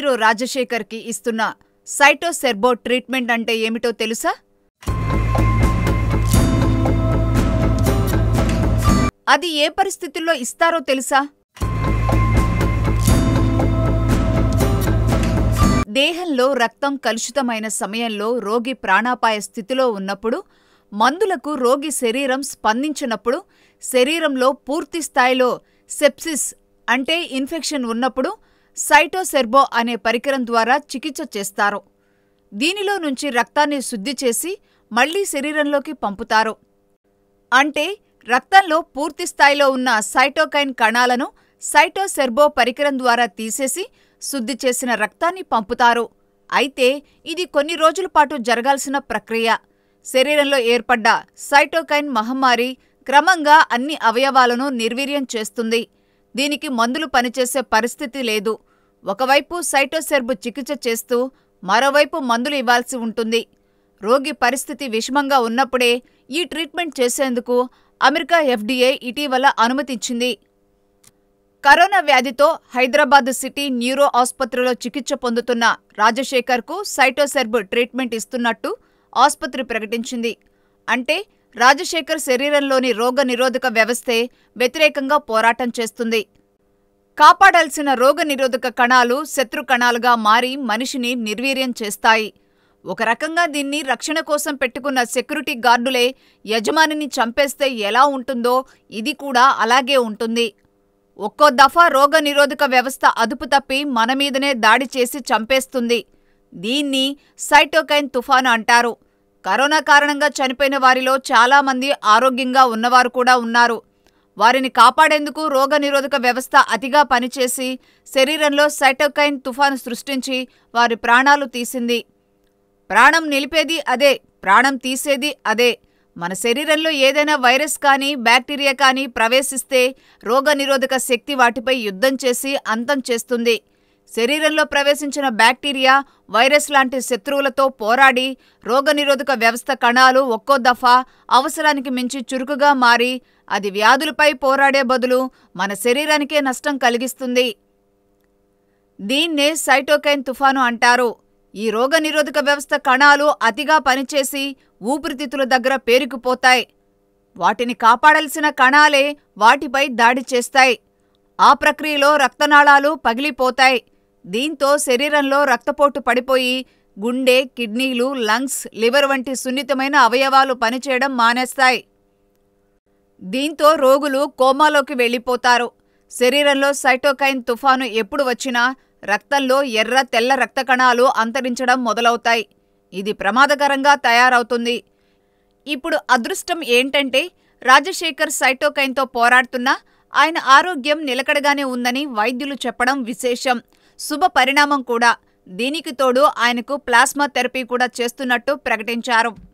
hero రాజశేఖర్కి ఇస్తున్న సైటోసెర్బో treatment అంటే ఏమిటో తెలుసా అది ఏ పరిస్థితుల్లో ఇస్తారో తెలుసా దేహంలో రక్తం కలుషితమైన సమయంలో రోగి ప్రాణాపాయ స్థితిలో ఉన్నప్పుడు మందులకు రోగి శరీరం స్పందించినప్పుడు శరీరంలో పూర్తి స్థాయిలో సెప్సిస్ అంటే ఇన్ఫెక్షన్ ఉన్నప్పుడు సైటోసెర్బో అనే పరికరం ద్వారా చికిత్స చేస్తారు దీనిలో నుంచి రక్తాన్ని శుద్ధి చేసి మళ్లీ శరీరంలోకి పంపుతారు అంటే రక్తంలో పూర్తి స్థాయిలో ఉన్న సైటోకైన్ కణాలను సైటోసెర్బో పరికరం ద్వారా తీసేసి శుద్ధి చేసిన రక్తాన్ని పంపుతారు అయితే ఇది కొన్ని రోజుల పాటు జరగాల్సిన ప్రక్రియ శరీరంలో ఏర్పడ్డ సైటోకైన్ మహమ్మారి క్రమంగా అన్ని అవయవాలను నిర్వీర్యం చేస్తుంది దీనికి మందులు పనిచేసే పరిస్థితి లేదు ఒకవైపు సైటోసెర్బు చికిత్స చేస్తూ మరోవైపు మందులు ఇవ్వాల్సి ఉంటుంది రోగి పరిస్థితి విషమంగా ఉన్నప్పుడే ఈ ట్రీట్మెంట్ చేసేందుకు అమెరికా ఎఫ్డీఏ ఇటీవల అనుమతించింది కరోనా వ్యాధితో హైదరాబాద్ సిటీ న్యూరో ఆసుపత్రిలో చికిత్స పొందుతున్న రాజశేఖర్కు సైటోసెర్బ్ ట్రీట్మెంట్ ఇస్తున్నట్టు ఆసుపత్రి ప్రకటించింది అంటే రాజశేఖర్ శరీరంలోని రోగ నిరోధక వ్యవస్థే వ్యతిరేకంగా పోరాటం చేస్తుంది కాపాడాల్సిన రోగ నిరోధక కణాలు శత్రు కణాలుగా మారి మనిషిని నిర్వీర్యం చేస్తాయి ఒక రకంగా దీన్ని రక్షణ కోసం పెట్టుకున్న సెక్యూరిటీ గార్డులే యజమానిని చంపేస్తే ఎలా ఉంటుందో ఇది కూడా అలాగే ఉంటుంది ఒక్కో దఫా రోగ నిరోధక వ్యవస్థ అదుపు తప్పి మన మీదనే దాడి చేసి చంపేస్తుంది దీన్ని సైటోకైన్ తుఫాను అంటారు కరోనా కారణంగా చనిపోయిన వారిలో చాలామంది ఆరోగ్యంగా ఉన్నవారు కూడా ఉన్నారు వారిని కాపాడేందుకు రోగనిరోధక వ్యవస్థ అతిగా పనిచేసి శరీరంలో సైటోకైన్ తుఫాను సృష్టించి వారి ప్రాణాలు తీసింది ప్రాణం నిలిపేది అదే ప్రాణం తీసేది అదే మన శరీరంలో ఏదైనా వైరస్ కానీ బ్యాక్టీరియా కానీ ప్రవేశిస్తే రోగనిరోధక శక్తి వాటిపై యుద్ధం చేసి అంతం చేస్తుంది శరీరంలో ప్రవేశించిన బ్యాక్టీరియా వైరస్ లాంటి శత్రువులతో పోరాడి రోగనిరోధక వ్యవస్థ కణాలు ఒక్కో దఫా అవసరానికి మించి చురుకుగా మారి అది వ్యాధులపై పోరాడే బదులు మన శరీరానికే నష్టం కలిగిస్తుంది దీన్నే సైటోకైన్ తుఫాను అంటారు ఈ రోగనిరోధక వ్యవస్థ కణాలు అతిగా పనిచేసి ఊపిరితిత్తుల దగ్గర పేరుకుపోతాయి వాటిని కాపాడాల్సిన కణాలే వాటిపై దాడి చేస్తాయి ఆ ప్రక్రియలో రక్తనాళాలు పగిలిపోతాయి దీంతో శరీరంలో రక్తపోటు పడిపోయి గుండె కిడ్నీలు లంగ్స్ లివర్ వంటి సున్నితమైన అవయవాలు పనిచేయడం మానేస్తాయి దీంతో రోగులు కోమాలోకి వెళ్ళిపోతారు శరీరంలో సైటోకైన్ తుఫాను ఎప్పుడు వచ్చినా రక్తంలో ఎర్ర తెల్ల రక్త కణాలు అంతరించడం మొదలవుతాయి ఇది ప్రమాదకరంగా తయారవుతుంది ఇప్పుడు అదృష్టం ఏంటంటే రాజశేఖర్ సైటోకైన్తో పోరాడుతున్నా ఆయన ఆరోగ్యం నిలకడగానే ఉందని వైద్యులు చెప్పడం విశేషం శుభ పరిణామం కూడా దీనికి తోడు ఆయనకు ప్లాస్మా థెరపీ కూడా చేస్తున్నట్టు ప్రకటించారు